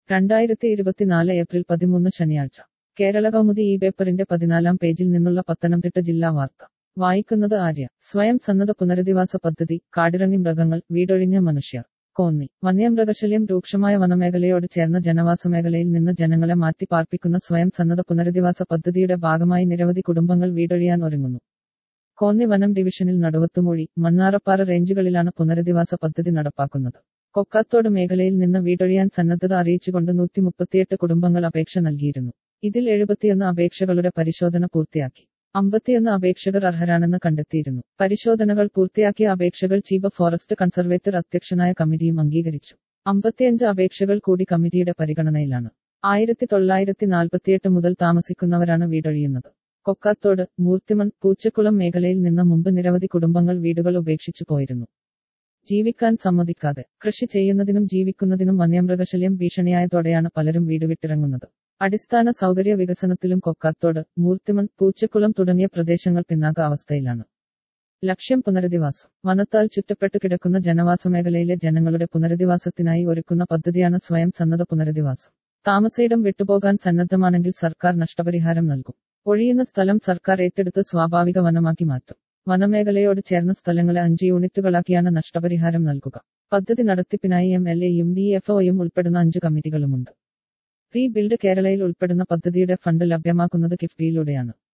രണ്ടായിരത്തി ഇരുപത്തിനാല് ഏപ്രിൽ പതിമൂന്ന് ശനിയാഴ്ച കേരള കൗമുദി ഈ പേപ്പറിന്റെ പതിനാലാം പേജിൽ നിന്നുള്ള പത്തനംതിട്ട ജില്ലാ വാർത്ത വായിക്കുന്നത് ആര്യ സ്വയം സന്നദ്ധ പുനരധിവാസ പദ്ധതി കാടിറങ്ങി മൃഗങ്ങൾ വീടൊഴിഞ്ഞ മനുഷ്യർ കോന്നി വന്യമൃഗശല്യം രൂക്ഷമായ വനമേഖലയോട് ചേർന്ന ജനവാസ മേഖലയിൽ നിന്ന് ജനങ്ങളെ മാറ്റി പാർപ്പിക്കുന്ന സ്വയം സന്നദ്ധ പുനരധിവാസ പദ്ധതിയുടെ ഭാഗമായി നിരവധി കുടുംബങ്ങൾ വീടൊഴിയാൻ ഒരുങ്ങുന്നു കോന്നി വനം ഡിവിഷനിൽ നടുവത്തുമൊഴി മണ്ണാറപ്പാറ റേഞ്ചുകളിലാണ് പുനരധിവാസ പദ്ധതി നടപ്പാക്കുന്നത് കൊക്കാത്തോട് മേഖലയിൽ നിന്ന് വീടൊഴിയാൻ സന്നദ്ധത അറിയിച്ചുകൊണ്ട് നൂറ്റി മുപ്പത്തിയെട്ട് കുടുംബങ്ങൾ അപേക്ഷ നൽകിയിരുന്നു ഇതിൽ എഴുപത്തിയൊന്ന് അപേക്ഷകളുടെ പരിശോധന പൂർത്തിയാക്കി അമ്പത്തിയൊന്ന് അപേക്ഷകർ അർഹരാണെന്ന് കണ്ടെത്തിയിരുന്നു പരിശോധനകൾ പൂർത്തിയാക്കിയ അപേക്ഷകൾ ചീഫ് ഫോറസ്റ്റ് കൺസർവേറ്റർ അധ്യക്ഷനായ കമ്മിറ്റിയും അംഗീകരിച്ചു അമ്പത്തിയഞ്ച് അപേക്ഷകൾ കൂടി കമ്മിറ്റിയുടെ പരിഗണനയിലാണ് ആയിരത്തി തൊള്ളായിരത്തി നാൽപ്പത്തിയെട്ട് മുതൽ താമസിക്കുന്നവരാണ് വീടൊഴിയുന്നത് കൊക്കാത്തോട് മൂർത്തിമൺ പൂച്ചക്കുളം മേഖലയിൽ നിന്ന് മുമ്പ് നിരവധി കുടുംബങ്ങൾ വീടുകൾ ഉപേക്ഷിച്ചു പോയിരുന്നു ജീവിക്കാൻ സമ്മതിക്കാതെ കൃഷി ചെയ്യുന്നതിനും ജീവിക്കുന്നതിനും വന്യമൃഗശല്യം ഭീഷണിയായതോടെയാണ് പലരും വീട് വിട്ടിറങ്ങുന്നത് അടിസ്ഥാന സൗകര്യ വികസനത്തിലും കൊക്കാത്തോട് മൂർത്തിമൺ പൂച്ചക്കുളം തുടങ്ങിയ പ്രദേശങ്ങൾ പിന്നാക്ക അവസ്ഥയിലാണ് ലക്ഷ്യം പുനരധിവാസം വനത്താൽ ചുറ്റപ്പെട്ടു കിടക്കുന്ന ജനവാസ മേഖലയിലെ ജനങ്ങളുടെ പുനരധിവാസത്തിനായി ഒരുക്കുന്ന പദ്ധതിയാണ് സ്വയം സന്നദ്ധ പുനരധിവാസം താമസയിടം വിട്ടുപോകാൻ സന്നദ്ധമാണെങ്കിൽ സർക്കാർ നഷ്ടപരിഹാരം നൽകും ഒഴിയുന്ന സ്ഥലം സർക്കാർ ഏറ്റെടുത്ത് സ്വാഭാവിക വനമാക്കി മാറ്റും വനമേഖലയോട് ചേർന്ന സ്ഥലങ്ങളെ അഞ്ച് യൂണിറ്റുകളാക്കിയാണ് നഷ്ടപരിഹാരം നൽകുക പദ്ധതി നടത്തിപ്പിനായി എം എൽ എയും ഡി എഫ് ഒയും ഉൾപ്പെടുന്ന അഞ്ച് കമ്മിറ്റികളുമുണ്ട് റീ ബിൽഡ് കേരളയിൽ ഉൾപ്പെടുന്ന പദ്ധതിയുടെ ഫണ്ട് ലഭ്യമാക്കുന്നത് കിഫ്ബിയിലൂടെയാണ്